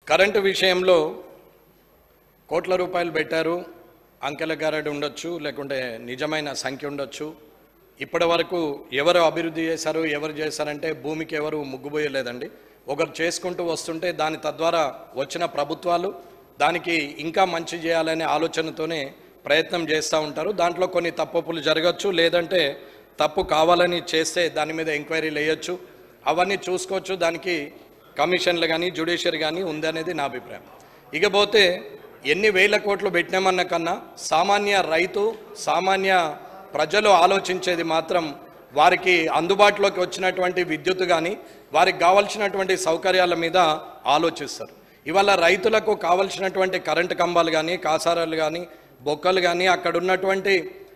current విషయంలో కోట్ల రూపాయలు పెట్టారు అంకెల గారడి ఉండొచ్చు లేకుంటే నిజమైన సంఖ్య ఉండొచ్చు ఇప్పటి వరకు ఎవరు అభివృద్ధి చేశారు ఎవరు చేశారంటే భూమికి ఎవరు ముగ్గుపోయలేదండి ఒకరు చేసుకుంటూ వస్తుంటే దాని తద్వారా వచ్చిన ప్రభుత్వాలు దానికి ఇంకా మంచి చేయాలనే ఆలోచనతోనే ప్రయత్నం చేస్తూ ఉంటారు దాంట్లో కొన్ని తప్పులు జరగచ్చు లేదంటే తప్పు కావాలని చేస్తే దాని మీద ఎంక్వైరీలు వేయొచ్చు అవన్నీ చూసుకోవచ్చు దానికి కమిషన్లు కానీ జ్యుడిషియరీ కానీ ఉందనేది నా అభిప్రాయం ఇకపోతే ఎన్ని వేల కోట్లు పెట్టినామన్న కన్నా సామాన్య రైతు సామాన్య ప్రజలు ఆలోచించేది మాత్రం వారికి అందుబాటులోకి వచ్చినటువంటి విద్యుత్ కానీ వారికి కావలసినటువంటి సౌకర్యాల మీద ఆలోచిస్తారు ఇవాళ రైతులకు కావలసినటువంటి కరెంటు కంబాలు కానీ కాసారాలు కానీ బొక్కలు కానీ అక్కడ ఉన్నటువంటి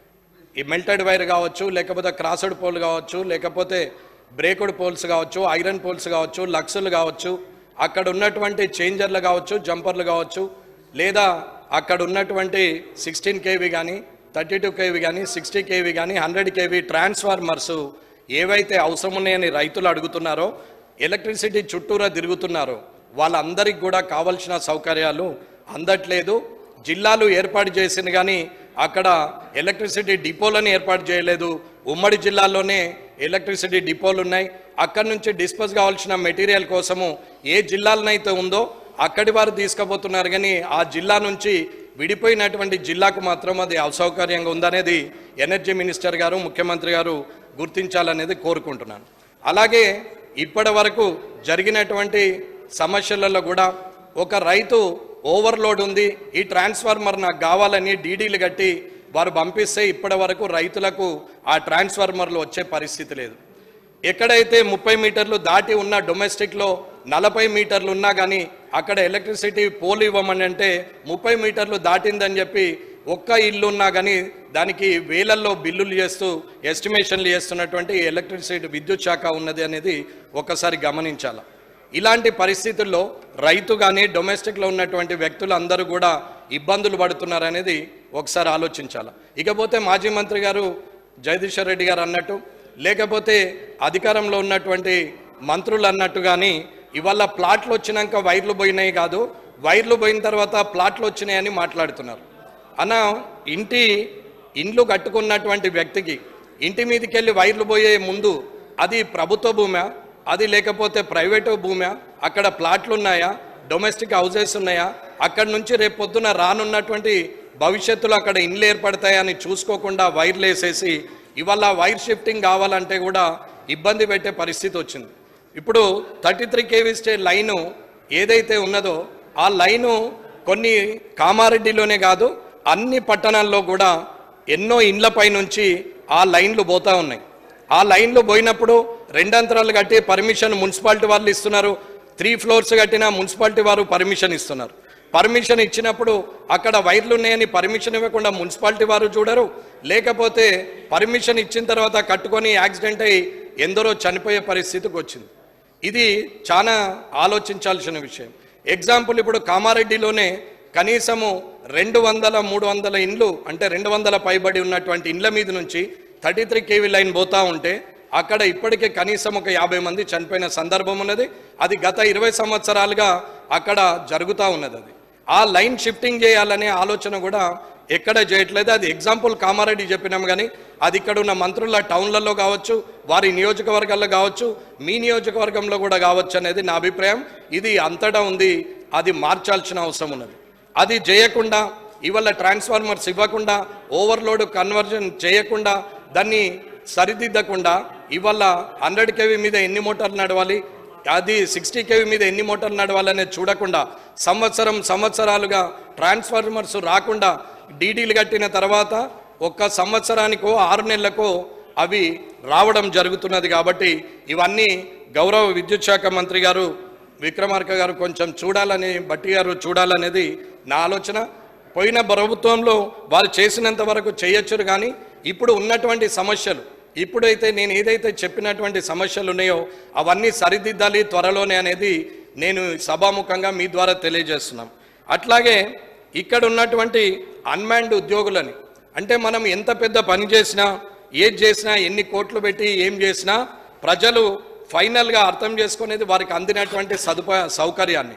ఈ మెల్టెడ్ వైర్ కావచ్చు లేకపోతే క్రాసడ్ పోల్ కావచ్చు లేకపోతే బ్రేకుడ్ పోల్స్ కావచ్చు ఐరన్ పోల్స్ కావచ్చు లక్సులు కావచ్చు అక్కడ ఉన్నటువంటి చేంజర్లు కావచ్చు జంపర్లు కావచ్చు లేదా అక్కడ ఉన్నటువంటి సిక్స్టీన్ కేవీ కానీ థర్టీ టూ కేవీ కానీ సిక్స్టీ కేవీ కానీ హండ్రెడ్ కేవీ ట్రాన్స్ఫార్మర్స్ ఏవైతే అవసరం ఉన్నాయని రైతులు అడుగుతున్నారో ఎలక్ట్రిసిటీ చుట్టూరా తిరుగుతున్నారో వాళ్ళందరికీ కూడా కావలసిన సౌకర్యాలు అందట్లేదు జిల్లాలు ఏర్పాటు చేసింది కానీ అక్కడ ఎలక్ట్రిసిటీ డిపోలను ఏర్పాటు చేయలేదు ఉమ్మడి జిల్లాల్లోనే ఎలక్ట్రిసిటీ డిపోలు ఉన్నాయి అక్కడి నుంచి డిస్పోజ్ కావాల్సిన మెటీరియల్ కోసము ఏ జిల్లాలనైతే ఉందో అక్కడి వారు తీసుకుపోతున్నారు కానీ ఆ జిల్లా నుంచి విడిపోయినటువంటి జిల్లాకు మాత్రం అది అసౌకర్యంగా ఉందనేది ఎనర్జీ మినిస్టర్ గారు ముఖ్యమంత్రి గారు గుర్తించాలనేది కోరుకుంటున్నాను అలాగే ఇప్పటి వరకు జరిగినటువంటి సమస్యలలో కూడా ఒక రైతు ఓవర్లోడ్ ఉంది ఈ ట్రాన్స్ఫార్మర్ నాకు కావాలని డీడీలు కట్టి వారు పంపిస్తే ఇప్పటి వరకు రైతులకు ఆ ట్రాన్స్ఫార్మర్లు వచ్చే పరిస్థితి లేదు ఎక్కడైతే ముప్పై మీటర్లు దాటి ఉన్న డొమెస్టిక్లో నలభై మీటర్లు ఉన్నా కానీ అక్కడ ఎలక్ట్రిసిటీ పోల్ ఇవ్వమని అంటే ముప్పై మీటర్లు దాటిందని చెప్పి ఒక్క ఇల్లు ఉన్నా కానీ దానికి వేలల్లో బిల్లులు చేస్తూ ఎస్టిమేషన్లు చేస్తున్నటువంటి ఎలక్ట్రిసిటీ విద్యుత్ శాఖ ఉన్నది అనేది ఒకసారి గమనించాలి ఇలాంటి పరిస్థితుల్లో రైతు కానీ డొమెస్టిక్లో ఉన్నటువంటి వ్యక్తులు అందరూ కూడా ఇబ్బందులు పడుతున్నారనేది ఒకసారి ఆలోచించాలి ఇకపోతే మాజీ మంత్రి గారు జగదీశ్వర్ రెడ్డి గారు అన్నట్టు లేకపోతే అధికారంలో ఉన్నటువంటి మంత్రులు అన్నట్టు కానీ ఇవాళ ప్లాట్లు వచ్చినాక వైర్లు పోయినాయి కాదు వైర్లు పోయిన తర్వాత ప్లాట్లు వచ్చినాయని మాట్లాడుతున్నారు అన్న ఇంటి ఇండ్లు కట్టుకున్నటువంటి వ్యక్తికి ఇంటి మీదకి వెళ్ళి వైర్లు పోయే ముందు అది ప్రభుత్వ భూమా అది లేకపోతే ప్రైవేటు భూమా అక్కడ ప్లాట్లు ఉన్నాయా డొమెస్టిక్ హౌసెస్ ఉన్నాయా అక్కడి నుంచి రేపు పొద్దున రానున్నటువంటి భవిష్యత్తులో అక్కడ ఇండ్లు ఏర్పడతాయని చూసుకోకుండా వైర్లు వేసేసి ఇవాళ వైర్ షిఫ్టింగ్ కావాలంటే కూడా ఇబ్బంది పెట్టే పరిస్థితి వచ్చింది ఇప్పుడు thirty three KV stay line ఏదైతే ఉన్నదో ఆ లైను కొన్ని కామారెడ్డిలోనే కాదు అన్ని పట్టణాల్లో కూడా ఎన్నో ఇండ్లపై నుంచి ఆ లైన్లు పోతా ఉన్నాయి ఆ లైన్లు పోయినప్పుడు రెండంతరాలు కట్టి పర్మిషన్ మున్సిపాలిటీ వాళ్ళు ఇస్తున్నారు త్రీ ఫ్లోర్స్ కట్టిన మున్సిపాలిటీ వారు పర్మిషన్ ఇస్తున్నారు పర్మిషన్ ఇచ్చినప్పుడు అక్కడ వైర్లు ఉన్నాయని పర్మిషన్ ఇవ్వకుండా మున్సిపాలిటీ వారు చూడరు లేకపోతే పర్మిషన్ ఇచ్చిన తర్వాత కట్టుకొని యాక్సిడెంట్ అయ్యి ఎందరో చనిపోయే పరిస్థితికి వచ్చింది ఇది చాలా ఆలోచించాల్సిన విషయం ఎగ్జాంపుల్ ఇప్పుడు కామారెడ్డిలోనే కనీసము రెండు వందల మూడు వందల ఇండ్లు అంటే రెండు వందల పైబడి ఉన్నటువంటి ఇండ్ల మీద నుంచి థర్టీ త్రీ కేవీ లైన్ పోతా ఉంటే అక్కడ ఇప్పటికే కనీసం ఒక యాభై మంది చనిపోయిన సందర్భం ఉన్నది అది గత ఇరవై సంవత్సరాలుగా అక్కడ జరుగుతూ ఉన్నది అది ఆ లైన్ షిఫ్టింగ్ చేయాలనే ఆలోచన కూడా ఎక్కడ చేయట్లేదు అది ఎగ్జాంపుల్ కామారెడ్డి చెప్పినాం కానీ అది ఇక్కడ ఉన్న మంత్రుల టౌన్లలో కావచ్చు వారి నియోజకవర్గాల్లో కావచ్చు మీ నియోజకవర్గంలో కూడా కావచ్చు అనేది నా అభిప్రాయం ఇది అంతటా ఉంది అది మార్చాల్సిన అవసరం ఉన్నది అది చేయకుండా ఇవాళ ట్రాన్స్ఫార్మర్స్ ఇవ్వకుండా ఓవర్లోడ్ కన్వర్జన్ చేయకుండా దాన్ని సరిదిద్దకుండా ఇవాళ హండ్రెడ్ కేవీ మీద ఎన్ని మోటార్లు నడవాలి అది సిక్స్టీ కేవీ మీద ఎన్ని మోటార్లు నడవాలనేది చూడకుండా సంవత్సరం సంవత్సరాలుగా ట్రాన్స్ఫార్మర్స్ రాకుండా డీడీలు కట్టిన తర్వాత ఒక్క సంవత్సరానికో ఆరు నెలలకో అవి రావడం జరుగుతున్నది కాబట్టి ఇవన్నీ గౌరవ విద్యుత్ శాఖ మంత్రి గారు విక్రమార్క గారు కొంచెం చూడాలని బట్టి గారు చూడాలనేది నా ఆలోచన పోయిన ప్రభుత్వంలో వారు చేసినంత వరకు చేయొచ్చురు కానీ ఇప్పుడు ఉన్నటువంటి సమస్యలు ఇప్పుడైతే నేను ఏదైతే చెప్పినటువంటి సమస్యలు ఉన్నాయో అవన్నీ సరిదిద్దాలి త్వరలోనే అనేది నేను సభాముఖంగా మీ ద్వారా తెలియజేస్తున్నాం అట్లాగే ఇక్కడ ఉన్నటువంటి అన్మాన్డ్ ఉద్యోగులని అంటే మనం ఎంత పెద్ద పని చేసినా ఏది చేసినా ఎన్ని కోట్లు పెట్టి ఏం చేసినా ప్రజలు ఫైనల్గా అర్థం చేసుకునేది వారికి అందినటువంటి సదుపాయ సౌకర్యాన్ని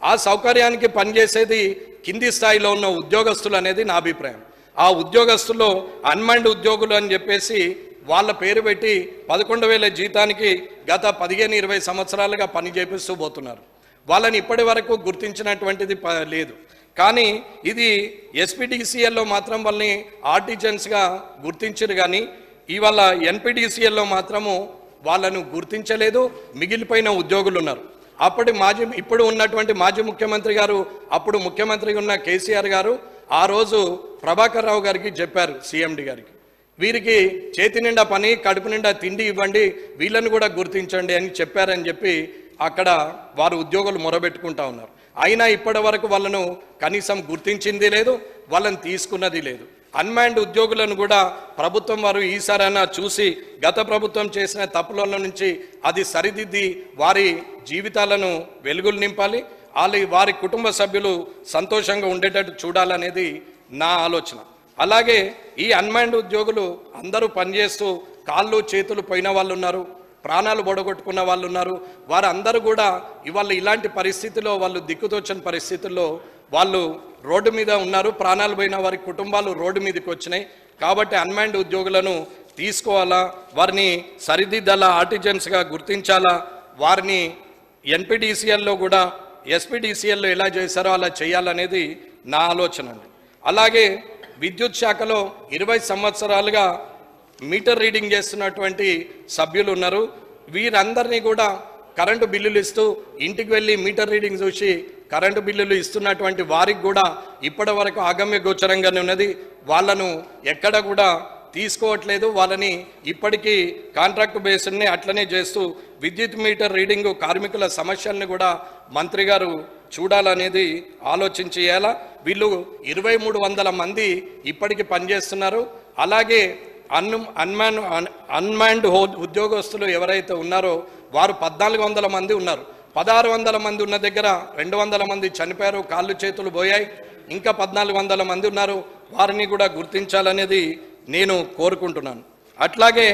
ఆ సౌకర్యానికి పనిచేసేది కింది స్థాయిలో ఉన్న ఉద్యోగస్తులు అనేది నా అభిప్రాయం ఆ ఉద్యోగస్తుల్లో అన్మైండ్ ఉద్యోగులు అని చెప్పేసి వాళ్ళ పేరు పెట్టి పదకొండు వేల జీతానికి గత పదిహేను ఇరవై సంవత్సరాలుగా పని చేపిస్తూ పోతున్నారు వాళ్ళని ఇప్పటి వరకు గుర్తించినటువంటిది ప- లేదు కానీ ఇది ఎస్పీడీసీఎల్లో మాత్రం వాళ్ళని ఆర్టిజన్స్గా గుర్తించరు కానీ ఇవాళ ఎన్పిడిసిఎల్లో మాత్రము వాళ్ళను గుర్తించలేదు మిగిలిపోయిన ఉద్యోగులు ఉన్నారు అప్పటి మాజీ ఇప్పుడు ఉన్నటువంటి మాజీ ముఖ్యమంత్రి గారు అప్పుడు ముఖ్యమంత్రి ఉన్న కేసీఆర్ గారు ఆ రోజు ప్రభాకర్ రావు గారికి చెప్పారు సీఎండి గారికి వీరికి చేతి నిండా పని కడుపు నిండా తిండి ఇవ్వండి వీళ్ళని కూడా గుర్తించండి అని చెప్పారని చెప్పి అక్కడ వారు ఉద్యోగులు మొరబెట్టుకుంటా ఉన్నారు అయినా ఇప్పటి వరకు వాళ్ళను కనీసం గుర్తించింది లేదు వాళ్ళని తీసుకున్నది లేదు అన్మాన్డ్ ఉద్యోగులను కూడా ప్రభుత్వం వారు ఈసారైనా చూసి గత ప్రభుత్వం చేసిన తప్పుల నుంచి అది సరిదిద్ది వారి జీవితాలను వెలుగులు నింపాలి వాళ్ళ వారి కుటుంబ సభ్యులు సంతోషంగా ఉండేటట్టు చూడాలనేది నా ఆలోచన అలాగే ఈ అన్మాన్డ్ ఉద్యోగులు అందరూ పనిచేస్తూ కాళ్ళు చేతులు పోయిన వాళ్ళు ఉన్నారు ప్రాణాలు బొడగొట్టుకున్న వాళ్ళు ఉన్నారు వారందరూ కూడా ఇవాళ ఇలాంటి పరిస్థితిలో వాళ్ళు దిక్కుతోచని పరిస్థితుల్లో వాళ్ళు రోడ్డు మీద ఉన్నారు ప్రాణాలు పోయిన వారి కుటుంబాలు రోడ్డు మీదకి వచ్చినాయి కాబట్టి అన్మాన్డ్ ఉద్యోగులను తీసుకోవాలా వారిని సరిదిద్దాలా ఆర్టిజన్స్గా గుర్తించాలా వారిని ఎన్పిడిసిఎల్లో కూడా ఎస్పీడీసీఎల్లో ఎలా చేశారో అలా చేయాలనేది నా ఆలోచన అండి అలాగే విద్యుత్ శాఖలో ఇరవై సంవత్సరాలుగా మీటర్ రీడింగ్ చేస్తున్నటువంటి సభ్యులు ఉన్నారు వీరందరినీ కూడా కరెంటు బిల్లులు ఇస్తూ ఇంటికి వెళ్ళి మీటర్ రీడింగ్ చూసి కరెంటు బిల్లులు ఇస్తున్నటువంటి వారికి కూడా ఇప్పటి వరకు ఆగమ్య గోచరంగానే ఉన్నది వాళ్ళను ఎక్కడ కూడా తీసుకోవట్లేదు వాళ్ళని ఇప్పటికీ కాంట్రాక్ట్ బేస్డ్ని అట్లనే చేస్తూ విద్యుత్ మీటర్ రీడింగ్ కార్మికుల సమస్యల్ని కూడా మంత్రి గారు చూడాలనేది ఆలోచించి చేయాలా వీళ్ళు ఇరవై మూడు వందల మంది ఇప్పటికి పనిచేస్తున్నారు అలాగే అన్ అన్మాన్ అన్మాన్డ్ హో ఉద్యోగస్తులు ఎవరైతే ఉన్నారో వారు పద్నాలుగు వందల మంది ఉన్నారు పదహారు వందల మంది ఉన్న దగ్గర రెండు వందల మంది చనిపోయారు కాళ్ళు చేతులు పోయాయి ఇంకా పద్నాలుగు వందల మంది ఉన్నారు వారిని కూడా గుర్తించాలనేది నేను కోరుకుంటున్నాను అట్లాగే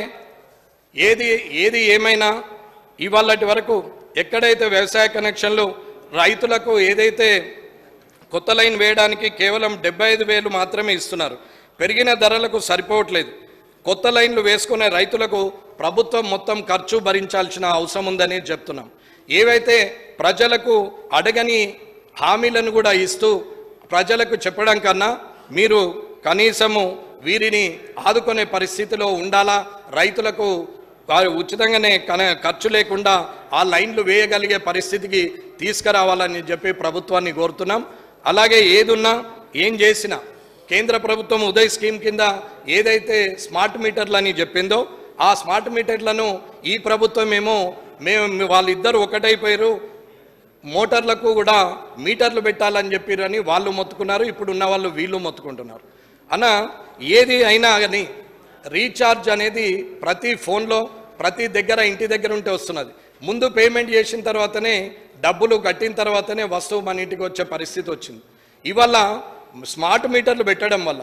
ఏది ఏది ఏమైనా ఇవాళటి వరకు ఎక్కడైతే వ్యవసాయ కనెక్షన్లు రైతులకు ఏదైతే కొత్త లైన్ వేయడానికి కేవలం డెబ్బై ఐదు వేలు మాత్రమే ఇస్తున్నారు పెరిగిన ధరలకు సరిపోవట్లేదు కొత్త లైన్లు వేసుకునే రైతులకు ప్రభుత్వం మొత్తం ఖర్చు భరించాల్సిన అవసరం ఉందని చెప్తున్నాం ఏవైతే ప్రజలకు అడగని హామీలను కూడా ఇస్తూ ప్రజలకు చెప్పడం కన్నా మీరు కనీసము వీరిని ఆదుకునే పరిస్థితిలో ఉండాలా రైతులకు వారు ఉచితంగానే కన ఖర్చు లేకుండా ఆ లైన్లు వేయగలిగే పరిస్థితికి తీసుకురావాలని చెప్పి ప్రభుత్వాన్ని కోరుతున్నాం అలాగే ఏదున్నా ఏం చేసినా కేంద్ర ప్రభుత్వం ఉదయ్ స్కీమ్ కింద ఏదైతే స్మార్ట్ మీటర్లు అని చెప్పిందో ఆ స్మార్ట్ మీటర్లను ఈ ప్రభుత్వం ఏమో మేము వాళ్ళిద్దరు ఒకటైపోయారు మోటార్లకు కూడా మీటర్లు పెట్టాలని చెప్పిరని వాళ్ళు మొత్తుకున్నారు ఇప్పుడు ఉన్న వాళ్ళు వీళ్ళు మొత్తుకుంటున్నారు అన్న ఏది అయినా కానీ రీఛార్జ్ అనేది ప్రతి ఫోన్లో ప్రతి దగ్గర ఇంటి దగ్గర ఉంటే వస్తున్నది ముందు పేమెంట్ చేసిన తర్వాతనే డబ్బులు కట్టిన తర్వాతనే వస్తువు మన ఇంటికి వచ్చే పరిస్థితి వచ్చింది ఇవాళ స్మార్ట్ మీటర్లు పెట్టడం వల్ల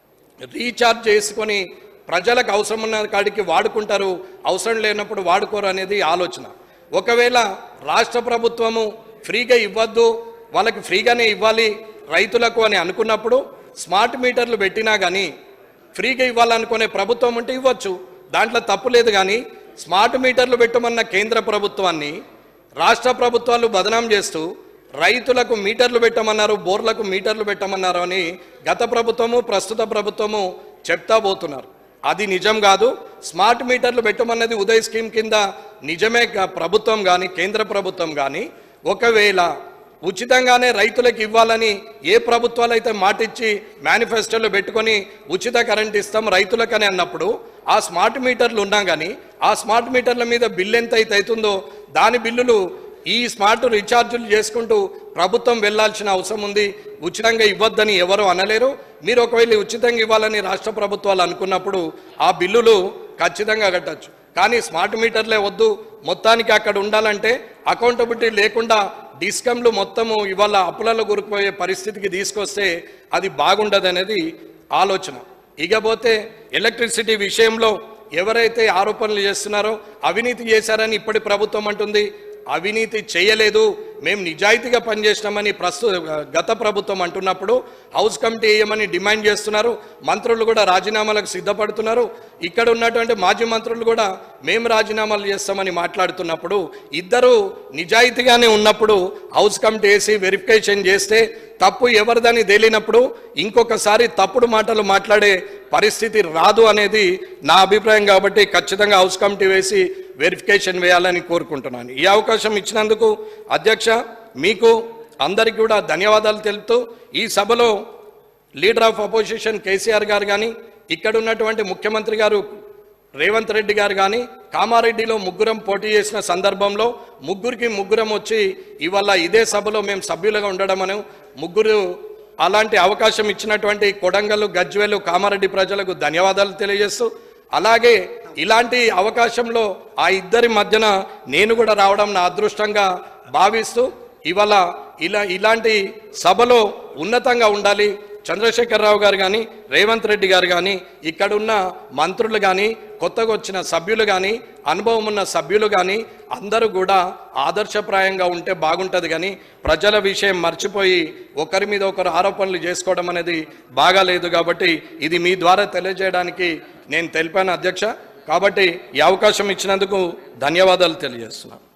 రీఛార్జ్ చేసుకొని ప్రజలకు అవసరం ఉన్న కాడికి వాడుకుంటారు అవసరం లేనప్పుడు వాడుకోరు అనేది ఆలోచన ఒకవేళ రాష్ట్ర ప్రభుత్వము ఫ్రీగా ఇవ్వద్దు వాళ్ళకి ఫ్రీగానే ఇవ్వాలి రైతులకు అని అనుకున్నప్పుడు స్మార్ట్ మీటర్లు పెట్టినా కానీ ఫ్రీగా ఇవ్వాలనుకునే ప్రభుత్వం ఉంటే ఇవ్వచ్చు దాంట్లో తప్పు లేదు కానీ స్మార్ట్ మీటర్లు పెట్టమన్న కేంద్ర ప్రభుత్వాన్ని రాష్ట్ర ప్రభుత్వాలు బదనాం చేస్తూ రైతులకు మీటర్లు పెట్టమన్నారు బోర్లకు మీటర్లు పెట్టమన్నారు అని గత ప్రభుత్వము ప్రస్తుత ప్రభుత్వము చెప్తా పోతున్నారు అది నిజం కాదు స్మార్ట్ మీటర్లు పెట్టమన్నది ఉదయ్ స్కీమ్ కింద నిజమే గా- ప్రభుత్వం కానీ కేంద్ర ప్రభుత్వం కానీ ఒకవేళ ఉచితంగానే రైతులకు ఇవ్వాలని ఏ ప్రభుత్వాలు అయితే మాటిచ్చి మేనిఫెస్టోలో పెట్టుకొని ఉచిత కరెంట్ ఇస్తాం రైతులకని అన్నప్పుడు ఆ స్మార్ట్ మీటర్లు ఉన్నా కానీ ఆ స్మార్ట్ మీటర్ల మీద బిల్లు ఎంత అయితే అవుతుందో దాని బిల్లులు ఈ స్మార్ట్ రీఛార్జులు చేసుకుంటూ ప్రభుత్వం వెళ్ళాల్సిన అవసరం ఉంది ఉచితంగా ఇవ్వద్దని ఎవరు అనలేరు మీరు ఒకవేళ ఉచితంగా ఇవ్వాలని రాష్ట్ర ప్రభుత్వాలు అనుకున్నప్పుడు ఆ బిల్లులు ఖచ్చితంగా కట్టచ్చు కానీ స్మార్ట్ మీటర్లే వద్దు మొత్తానికి అక్కడ ఉండాలంటే అకౌంటబిలిటీ లేకుండా డిస్కమ్లు మొత్తము ఇవాళ అప్పులలో గురికిపోయే పరిస్థితికి తీసుకొస్తే అది బాగుండదు అనేది ఆలోచన ఇకపోతే ఎలక్ట్రిసిటీ విషయంలో ఎవరైతే ఆరోపణలు చేస్తున్నారో అవినీతి చేశారని ఇప్పటి ప్రభుత్వం అంటుంది అవినీతి చేయలేదు మేము నిజాయితీగా పనిచేసినామని ప్రస్తుత గత ప్రభుత్వం అంటున్నప్పుడు హౌస్ కమిటీ వేయమని డిమాండ్ చేస్తున్నారు మంత్రులు కూడా రాజీనామాలకు సిద్ధపడుతున్నారు ఇక్కడ ఉన్నటువంటి మాజీ మంత్రులు కూడా మేము రాజీనామాలు చేస్తామని మాట్లాడుతున్నప్పుడు ఇద్దరు నిజాయితీగానే ఉన్నప్పుడు హౌస్ కమిటీ వేసి వెరిఫికేషన్ చేస్తే తప్పు ఎవరిదని తేలినప్పుడు ఇంకొకసారి తప్పుడు మాటలు మాట్లాడే పరిస్థితి రాదు అనేది నా అభిప్రాయం కాబట్టి ఖచ్చితంగా హౌస్ కమిటీ వేసి వెరిఫికేషన్ వేయాలని కోరుకుంటున్నాను ఈ అవకాశం ఇచ్చినందుకు అధ్యక్ష మీకు అందరికీ కూడా ధన్యవాదాలు తెలుపుతూ ఈ సభలో లీడర్ ఆఫ్ అపోజిషన్ కేసీఆర్ గారు కానీ ఇక్కడ ఉన్నటువంటి ముఖ్యమంత్రి గారు రేవంత్ రెడ్డి గారు కానీ కామారెడ్డిలో ముగ్గురం పోటీ చేసిన సందర్భంలో ముగ్గురికి ముగ్గురం వచ్చి ఇవాళ ఇదే సభలో మేము సభ్యులుగా ఉండడం అని ముగ్గురు అలాంటి అవకాశం ఇచ్చినటువంటి కొడంగల్ గజ్వేలు కామారెడ్డి ప్రజలకు ధన్యవాదాలు తెలియజేస్తూ అలాగే ఇలాంటి అవకాశంలో ఆ ఇద్దరి మధ్యన నేను కూడా రావడం నా అదృష్టంగా భావిస్తూ ఇవాళ ఇలా ఇలాంటి సభలో ఉన్నతంగా ఉండాలి చంద్రశేఖరరావు గారు కానీ రేవంత్ రెడ్డి గారు కానీ ఇక్కడున్న మంత్రులు కానీ కొత్తగా వచ్చిన సభ్యులు కానీ అనుభవం ఉన్న సభ్యులు కానీ అందరూ కూడా ఆదర్శప్రాయంగా ఉంటే బాగుంటుంది కానీ ప్రజల విషయం మర్చిపోయి ఒకరి మీద ఒకరు ఆరోపణలు చేసుకోవడం అనేది బాగాలేదు కాబట్టి ఇది మీ ద్వారా తెలియజేయడానికి నేను తెలిపాను అధ్యక్ష కాబట్టి ఈ అవకాశం ఇచ్చినందుకు ధన్యవాదాలు తెలియజేస్తున్నాను